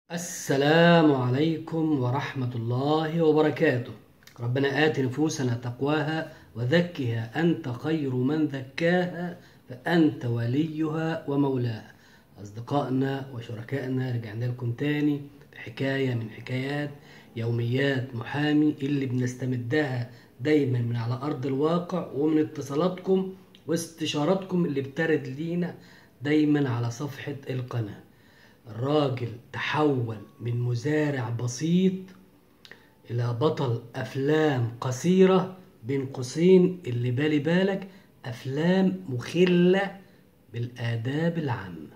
السلام عليكم ورحمة الله وبركاته ربنا آت نفوسنا تقواها وزكها أنت خير من زكاها فأنت وليها ومولاها أصدقائنا وشركائنا رجعنا لكم تاني بحكاية من حكايات يوميات محامي اللي بنستمدها دايما من على أرض الواقع ومن اتصالاتكم واستشاراتكم اللي بترد لينا دايما على صفحة القناة الراجل تحول من مزارع بسيط إلى بطل أفلام قصيرة بين قوسين اللي بالي بالك أفلام مخلة بالآداب العامة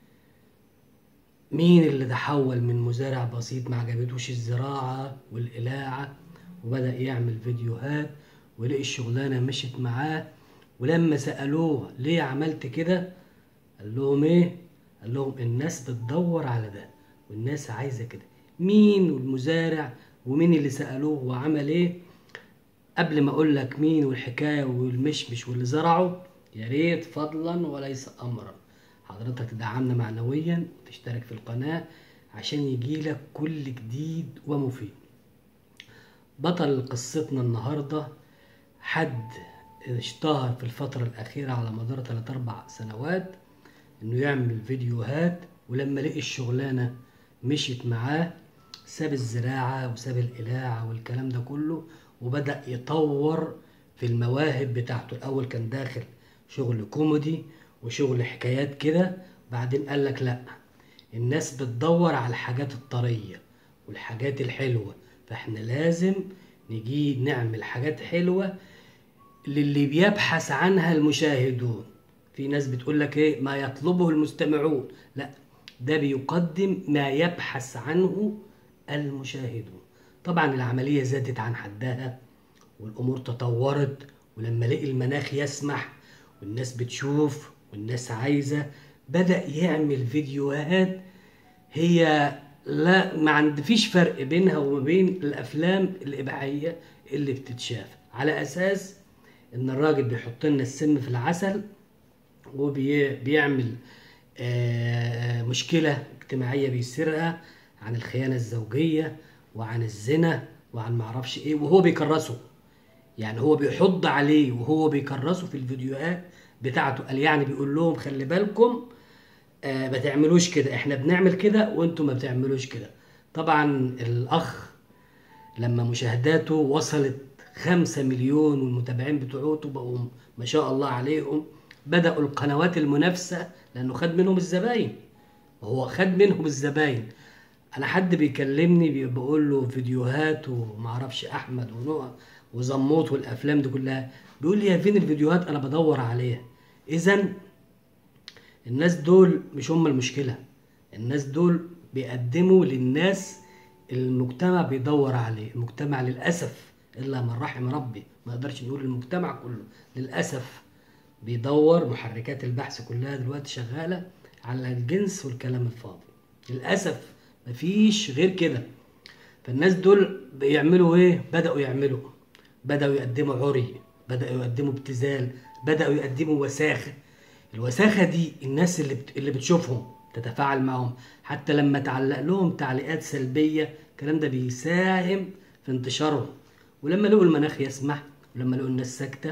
مين اللي تحول من مزارع بسيط ما عجبتوش الزراعة والقلاعة وبدأ يعمل فيديوهات ولقي الشغلانة مشت معاه ولما سألوه ليه عملت كده قال لهم ايه قال لهم الناس بتدور على ده والناس عايزة كده مين المزارع ومين اللي سألوه وعمل ايه قبل ما اقول لك مين والحكاية والمشمش واللي زرعه يا ريت فضلا وليس امرا حضرتك تدعمنا معنويا وتشترك في القناة عشان يجيلك كل جديد ومفيد بطل قصتنا النهاردة حد اشتهر في الفترة الأخيرة على مدار 3 أربع سنوات إنه يعمل فيديوهات ولما لقي الشغلانة مشيت معاه ساب الزراعة وساب القلاعة والكلام ده كله وبدأ يطور في المواهب بتاعته الأول كان داخل شغل كوميدي وشغل حكايات كده بعدين قال لك لأ الناس بتدور على الحاجات الطرية والحاجات الحلوة فاحنا لازم نجي نعمل حاجات حلوة للي بيبحث عنها المشاهدون في ناس بتقول لك ايه ما يطلبه المستمعون لا ده بيقدم ما يبحث عنه المشاهدون طبعا العملية زادت عن حدها والأمور تطورت ولما لقي المناخ يسمح والناس بتشوف والناس عايزة بدأ يعمل فيديوهات هي لا ما عند فيش فرق بينها وما بين الأفلام الإباحية اللي بتتشاف على أساس إن الراجل بيحط لنا السم في العسل وبيعمل مشكلة اجتماعية بيسرها عن الخيانة الزوجية وعن الزنا وعن معرفش ايه وهو بيكرسه يعني هو بيحض عليه وهو بيكرسه في الفيديوهات بتاعته قال يعني بيقول لهم خلي بالكم آه ما تعملوش كده احنا بنعمل كده وانتم ما بتعملوش كده طبعا الاخ لما مشاهداته وصلت خمسة مليون والمتابعين بتوعته بقوا ما شاء الله عليهم بدأوا القنوات المنافسة لأنه خد منهم الزباين وهو خد منهم الزباين أنا حد بيكلمني بقول له فيديوهات ومعرفش أحمد ونوع وزموت والأفلام دي كلها بيقول لي يا فين الفيديوهات أنا بدور عليها إذا الناس دول مش هم المشكلة الناس دول بيقدموا للناس المجتمع بيدور عليه المجتمع للأسف إلا من رحم ربي ما نقدرش نقول المجتمع كله للأسف بيدور محركات البحث كلها دلوقتي شغالة على الجنس والكلام الفاضي للأسف مفيش غير كده فالناس دول بيعملوا ايه بدأوا يعملوا بدأوا يقدموا عري بدأوا يقدموا ابتذال بدأوا يقدموا وساخة الوساخة دي الناس اللي بت... اللي بتشوفهم تتفاعل معهم حتى لما تعلق لهم تعليقات سلبية الكلام ده بيساهم في انتشارهم ولما لقوا المناخ يسمح ولما لقوا الناس ساكتة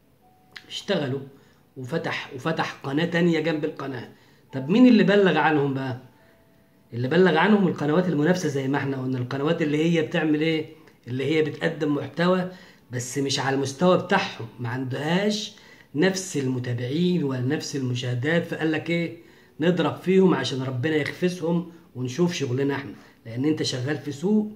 اشتغلوا وفتح وفتح قناة تانية جنب القناة طب مين اللي بلغ عنهم بقى اللي بلغ عنهم القنوات المنافسة زي ما احنا قلنا القنوات اللي هي بتعمل ايه اللي هي بتقدم محتوى بس مش على المستوى بتاعهم ما عندهاش نفس المتابعين ولا نفس المشاهدات فقال لك ايه نضرب فيهم عشان ربنا يخفسهم ونشوف شغلنا احنا لان انت شغال في سوق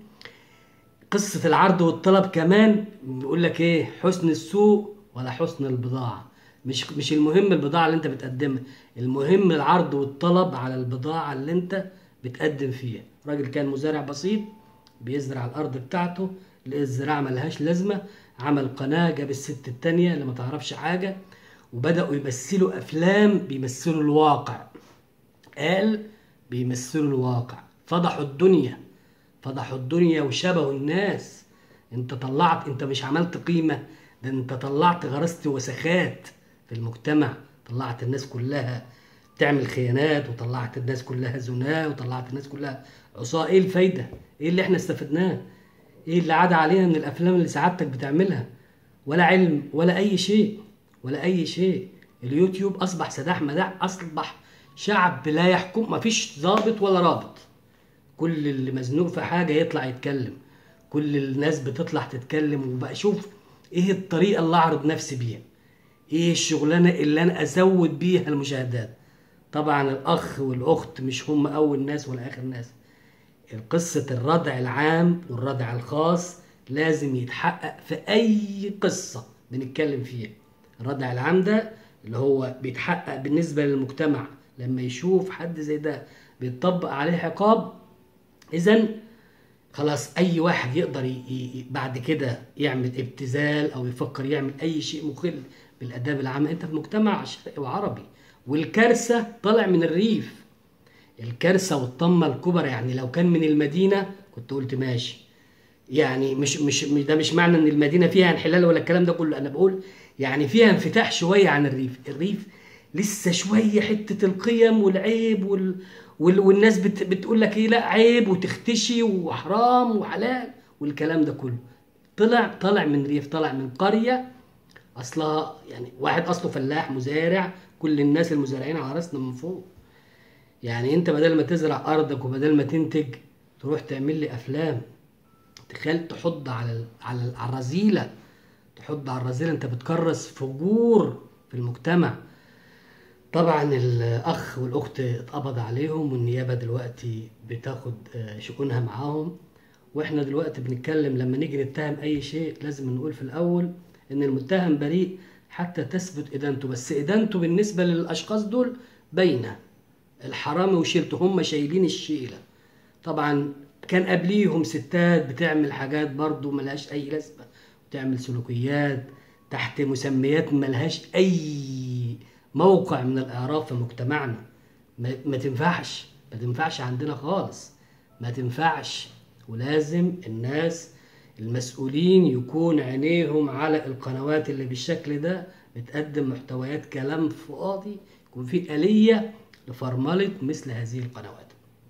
قصة العرض والطلب كمان بيقول لك ايه حسن السوق ولا حسن البضاعة مش مش المهم البضاعة اللي انت بتقدمها المهم العرض والطلب على البضاعة اللي انت بتقدم فيها راجل كان مزارع بسيط بيزرع الارض بتاعته لقى الزراعة ملهاش لازمة عمل قناة جاب الست التانية اللي ما تعرفش حاجة وبدأوا يمثلوا أفلام بيمثلوا الواقع قال بيمثلوا الواقع فضحوا الدنيا فضحوا الدنيا وشبهوا الناس انت طلعت انت مش عملت قيمة ده انت طلعت غرست وسخات في المجتمع طلعت الناس كلها تعمل خيانات وطلعت الناس كلها زناه وطلعت الناس كلها عصاه ايه الفايده ايه اللي احنا استفدناه ايه اللي عاد علينا من الافلام اللي سعادتك بتعملها ولا علم ولا اي شيء ولا اي شيء اليوتيوب اصبح سداح مداح اصبح شعب لا يحكم مفيش ضابط ولا رابط كل اللي مزنوق في حاجه يطلع يتكلم كل الناس بتطلع تتكلم وبقى شوف ايه الطريقه اللي اعرض نفسي بيها ايه الشغلانه اللي انا ازود بيها المشاهدات طبعا الاخ والاخت مش هم اول ناس ولا اخر ناس قصة الردع العام والردع الخاص لازم يتحقق في أي قصة بنتكلم فيها الردع العام ده اللي هو بيتحقق بالنسبة للمجتمع لما يشوف حد زي ده بيطبق عليه عقاب إذا خلاص أي واحد يقدر ي... ي... بعد كده يعمل ابتذال أو يفكر يعمل أي شيء مخل بالآداب العامة أنت في مجتمع شرقي وعربي والكارثة طالع من الريف الكارثه والطمه الكبرى يعني لو كان من المدينه كنت قلت ماشي يعني مش مش ده مش معنى ان المدينه فيها انحلال ولا الكلام ده كله انا بقول يعني فيها انفتاح شويه عن الريف الريف لسه شويه حته القيم والعيب وال وال والناس بت بتقول لك ايه لا عيب وتختشي وحرام وحلال والكلام ده كله طلع طلع من ريف طلع من قريه اصلها يعني واحد اصله فلاح مزارع كل الناس المزارعين على راسنا من فوق يعني انت بدل ما تزرع ارضك وبدل ما تنتج تروح تعمل لي افلام تخيل تحض على ال- على ال- على الرذيله تحض على الرذيله انت بتكرس فجور في المجتمع طبعا الاخ والاخت اتقبض عليهم والنيابه دلوقتي بتاخد آه، شؤونها معاهم واحنا دلوقتي بنتكلم لما نيجي نتهم اي شيء لازم نقول في الاول ان المتهم بريء حتى تثبت ادانته بس ادانته بالنسبه للاشخاص دول باينه الحرامي وشيلته هم شايلين الشيله طبعا كان قبليهم ستات بتعمل حاجات برضو ملهاش اي لازمه بتعمل سلوكيات تحت مسميات ملهاش اي موقع من الاعراب في مجتمعنا ما, ما تنفعش ما تنفعش عندنا خالص ما تنفعش ولازم الناس المسؤولين يكون عينيهم على القنوات اللي بالشكل ده بتقدم محتويات كلام فاضي يكون في آلية لفرملة مثل هذه القنوات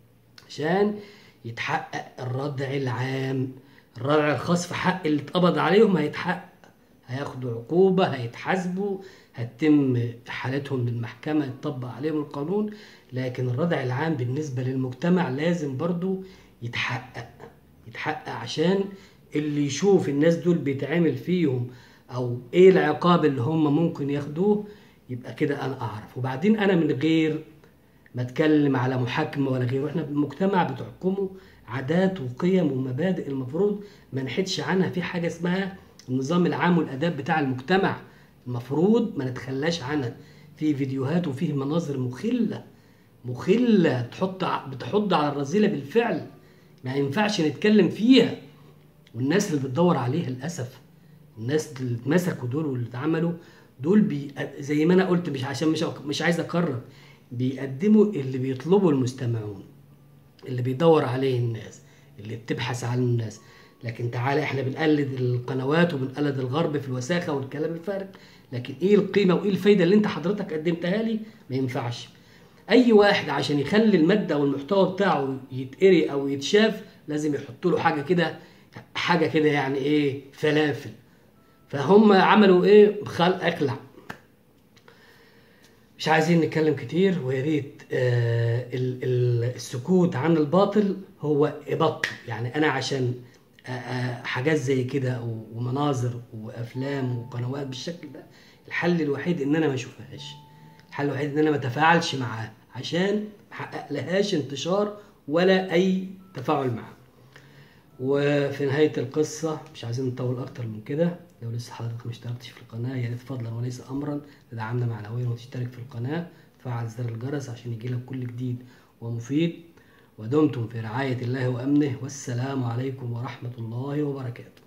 عشان يتحقق الردع العام الردع الخاص في حق اللي اتقبض عليهم هيتحقق هياخدوا عقوبة هيتحاسبوا هتتم حالتهم بالمحكمة يطبق عليهم القانون لكن الردع العام بالنسبة للمجتمع لازم برضو يتحقق يتحقق عشان اللي يشوف الناس دول بيتعامل فيهم او ايه العقاب اللي هم ممكن ياخدوه يبقى كده انا اعرف وبعدين انا من غير ما اتكلم على محاكمه ولا غيره احنا المجتمع بتحكمه عادات وقيم ومبادئ المفروض ما نحدش عنها في حاجه اسمها النظام العام والاداب بتاع المجتمع المفروض ما نتخلاش عنها في فيديوهات وفيه مناظر مخله مخله تحط ع- بتحض على الرذيله بالفعل ما ينفعش نتكلم فيها والناس اللي بتدور عليها للاسف الناس اللي اتمسكوا دول واللي اتعملوا دول بي زي ما انا قلت مش عشان مش مش عايز اكرر بيقدموا اللي بيطلبه المستمعون اللي بيدور عليه الناس اللي بتبحث عنه الناس لكن تعالى احنا بنقلد القنوات وبنقلد الغرب في الوساخه والكلام الفارغ لكن ايه القيمه وايه الفايده اللي انت حضرتك قدمتها لي ما ينفعش اي واحد عشان يخلي الماده والمحتوى بتاعه يتقري او يتشاف لازم يحط له حاجه كده حاجه كده يعني ايه فلافل فهم عملوا ايه خلق اقلع مش عايزين نتكلم كتير ويا ريت آه ال- ال- السكوت عن الباطل هو ابط يعني انا عشان آه، آه، حاجات زي كده و- ومناظر وافلام وقنوات بالشكل ده الحل الوحيد ان انا ما اشوفهاش الحل الوحيد ان انا ما اتفاعلش معاها عشان ما احقق لهاش انتشار ولا اي تفاعل معاها وفي نهاية القصة مش عايزين نطول أكتر من كده لو لسه حضرتك ما اشتركتش في القناة يا ريت فضلا وليس أمرا تدعمنا معنويا وتشترك في القناة وتفعل زر الجرس عشان يجيلك كل جديد ومفيد ودمتم في رعاية الله وأمنه والسلام عليكم ورحمة الله وبركاته